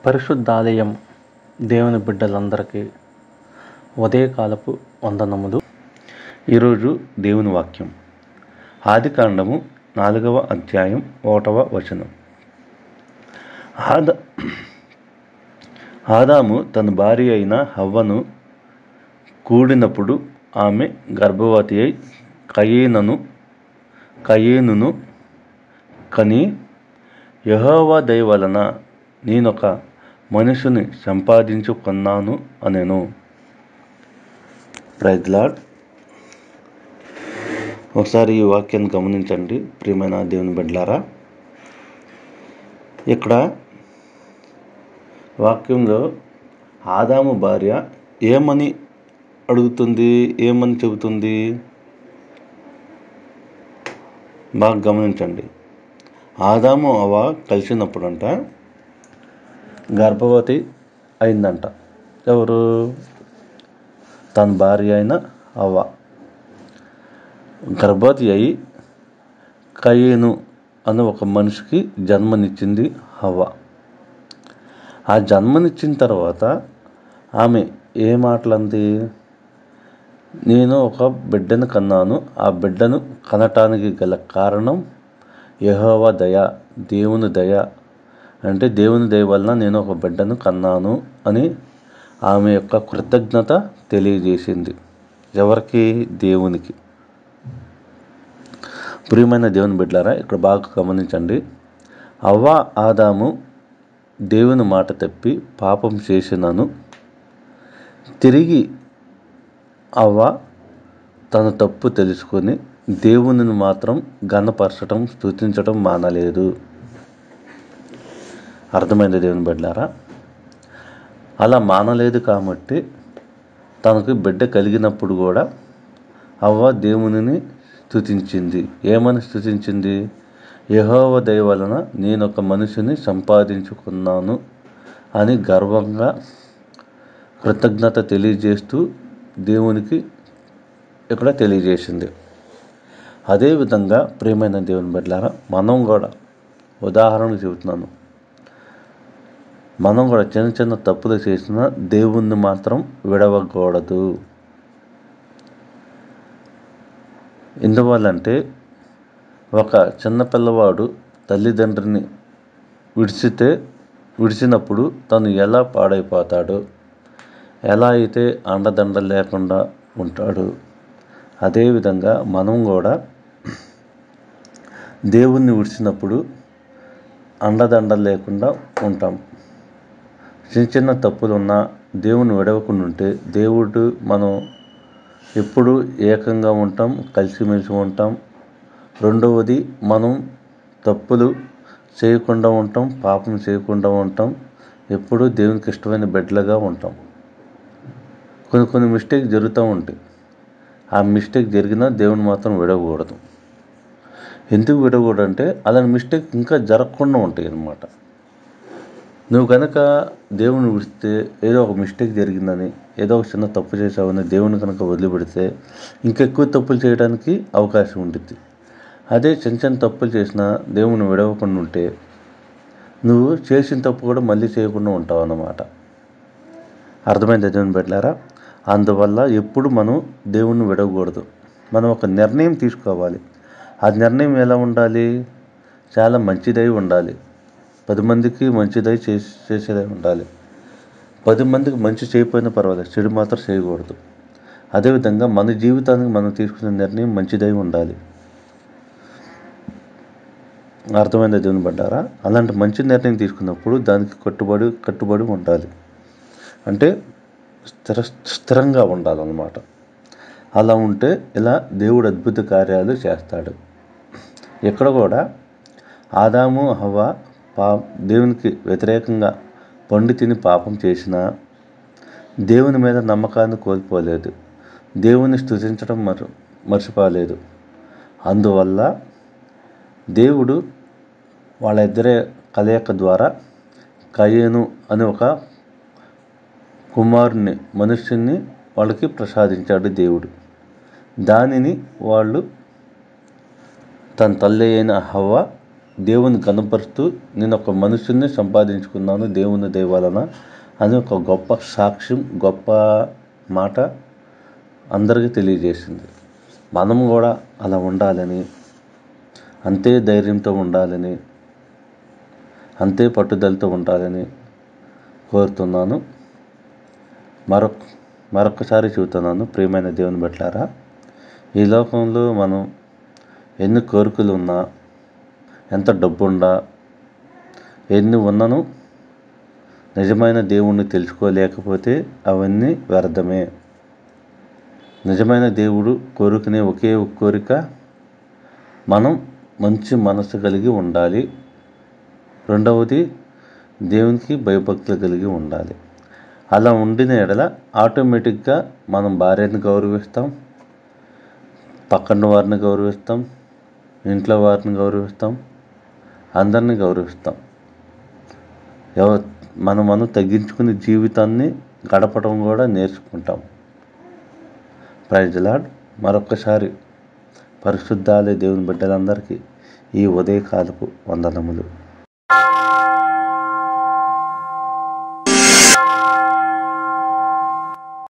పరిశుద్ధాలయం దేవుని బిడ్డలందరికీ ఉదయకాలపు వందనములు ఈరోజు దేవుని వాక్యం ఆదికాండము నాలుగవ అధ్యాయం ఒకటవ వచనం ఆద ఆదాము తన భార్య అయిన హవ్వను కూడినప్పుడు ఆమె గర్భవతి అయి కయేనను కయేనును కని యెహోవా దయ వలన నేనొక మనుషుని సంపాదించుకున్నాను అనెను ప్రైజ్ లాడ్ ఒకసారి ఈ వాక్యాన్ని గమనించండి ప్రియమైన దేవుని బిడ్డలారా ఇక్కడ వాక్యంలో ఆదాము భార్య ఏమని అడుగుతుంది ఏమని చెబుతుంది బాగా గమనించండి ఆదాము అవ కలిసినప్పుడంట గర్భవతి అయిందంట ఎవరు తన భార్య అయిన అవ్వ గర్భవతి అయి కయ్యేను అనే ఒక మనిషికి జన్మనిచ్చింది హవ్వ ఆ జన్మనిచ్చిన తర్వాత ఆమె ఏ మాటలంది నేను ఒక బిడ్డను కన్నాను ఆ బిడ్డను కనటానికి గల కారణం యెహోవా దయ దేవుని దయ అంటే దేవుని దయ వలన నేను ఒక బిడ్డను కన్నాను అని ఆమె యొక్క కృతజ్ఞత తెలియజేసింది ఎవరికి దేవునికి ప్రియమైన దేవుని బిడ్డలారా ఇక్కడ బాగా గమనించండి అవ్వ ఆదాము దేవుని మాట తప్పి పాపం చేసినను తిరిగి అవ్వ తన తప్పు తెలుసుకొని దేవునిని మాత్రం ఘనపరచటం స్తుతించటం మానలేదు అర్థమైంది దేవుని బిడ్డలారా అలా మానలేదు కాబట్టి తనకు బిడ్డ కలిగినప్పుడు కూడా అవ్వ దేవునిని స్తుతించింది ఏమని స్తుతించింది యెహోవ దయ వలన నేను ఒక మనిషిని సంపాదించుకున్నాను అని గర్వంగా కృతజ్ఞత తెలియజేస్తూ దేవునికి ఇక్కడ తెలియజేసింది అదేవిధంగా ప్రియమైన దేవుని బిడ్డలారా మనం కూడా ఉదాహరణకు చెబుతున్నాను మనం కూడా చిన్న చిన్న తప్పులు చేసిన దేవుణ్ణి మాత్రం విడవకూడదు ఎందువల్లంటే ఒక చిన్న పిల్లవాడు తల్లిదండ్రిని విడిచితే విడిచినప్పుడు తను ఎలా పాడైపోతాడో ఎలా అయితే అండదండ లేకుండా ఉంటాడు అదేవిధంగా మనం కూడా దేవుణ్ణి విడిచినప్పుడు అండదండ లేకుండా ఉంటాం చిన్న చిన్న తప్పులు ఉన్నా దేవుని విడవకుండా ఉంటే దేవుడు మనం ఎప్పుడు ఏకంగా ఉంటాం కలిసిమెలిసి ఉంటాం రెండవది మనం తప్పులు చేయకుండా ఉంటాం పాపం చేయకుండా ఉంటాం ఎప్పుడూ దేవునికి ఇష్టమైన బిడ్డలుగా ఉంటాం కొన్ని కొన్ని మిస్టేక్ జరుగుతూ ఉంటాయి ఆ మిస్టేక్ జరిగినా దేవుని మాత్రం విడవకూడదు ఎందుకు విడవకూడదు అంటే అలాంటి మిస్టేక్ ఇంకా జరగకుండా ఉంటాయి అన్నమాట నువ్వు కనుక దేవుని విడిస్తే ఏదో ఒక మిస్టేక్ జరిగిందని ఏదో ఒక చిన్న తప్పు చేసావని దేవుని కనుక వదిలిపెడితే ఇంకెక్కువ తప్పులు చేయడానికి అవకాశం ఉంటుంది అదే చిన్న చిన్న తప్పులు చేసినా దేవుని విడవకుండా ఉంటే నువ్వు చేసిన తప్పు కూడా మళ్ళీ చేయకుండా ఉంటావు అన్నమాట అర్థమైంది దేవుని పెట్టారా అందువల్ల ఎప్పుడు మనం దేవుణ్ణి విడవకూడదు మనం ఒక నిర్ణయం తీసుకోవాలి ఆ నిర్ణయం ఎలా ఉండాలి చాలా మంచిదై ఉండాలి పది మందికి మంచిదై చేసి చేసేదై ఉండాలి పది మందికి మంచి చేయకపోయినా పర్వాలేదు చెడు మాత్రం చేయకూడదు అదేవిధంగా మన జీవితానికి మనం తీసుకునే నిర్ణయం మంచిదై ఉండాలి అర్థమైంది దేవుని పడ్డారా అలాంటి మంచి నిర్ణయం తీసుకున్నప్పుడు దానికి కట్టుబడి కట్టుబడి ఉండాలి అంటే స్థిర స్థిరంగా ఉండాలన్నమాట అలా ఉంటే ఇలా దేవుడు అద్భుత కార్యాలు చేస్తాడు ఇక్కడ కూడా ఆదాము హవ్వ పా దేవునికి వ్యతిరేకంగా పండు తిని పాపం చేసిన దేవుని మీద నమ్మకాన్ని కోల్పోలేదు దేవుని స్థుతించడం మర మర్చిపోలేదు అందువల్ల దేవుడు వాళ్ళ ఇద్దరే కలయిక ద్వారా కయ్యను అనే ఒక కుమారుని మనుష్యుని వాళ్ళకి ప్రసాదించాడు దేవుడు దానిని వాళ్ళు తన తల్లి అయిన హవ్వ దేవుని కనపరుస్తూ నేను ఒక మనుషుల్ని సంపాదించుకున్నాను దేవుని దయవలన అని ఒక గొప్ప సాక్ష్యం గొప్ప మాట అందరికీ తెలియజేసింది మనం కూడా అలా ఉండాలని అంతే ధైర్యంతో ఉండాలని అంతే పట్టుదలతో ఉండాలని కోరుతున్నాను మరొక మరొకసారి చెబుతున్నాను ప్రియమైన దేవుని బట్లారా ఈ లోకంలో మనం ఎన్ని కోరికలు ఉన్నా ఎంత డబ్బు ఉండా ఎన్ని ఉన్నను నిజమైన దేవుణ్ణి తెలుసుకోలేకపోతే అవన్నీ వ్యర్థమే నిజమైన దేవుడు కోరుకునే ఒకే ఒక కోరిక మనం మంచి మనసు కలిగి ఉండాలి రెండవది దేవునికి భయభక్తులు కలిగి ఉండాలి అలా ఉండిన ఎడల ఆటోమేటిక్గా మనం భార్యని గౌరవిస్తాం పక్కన వారిని గౌరవిస్తాం ఇంట్లో వారిని గౌరవిస్తాం అందరిని గౌరవిస్తాం ఎవ మనం మనం తగ్గించుకునే జీవితాన్ని గడపడం కూడా నేర్చుకుంటాం ప్రైజ్ లాడ్ మరొకసారి పరిశుద్ధాలే దేవుని బిడ్డలందరికీ ఈ ఉదయకాలపు వందనములు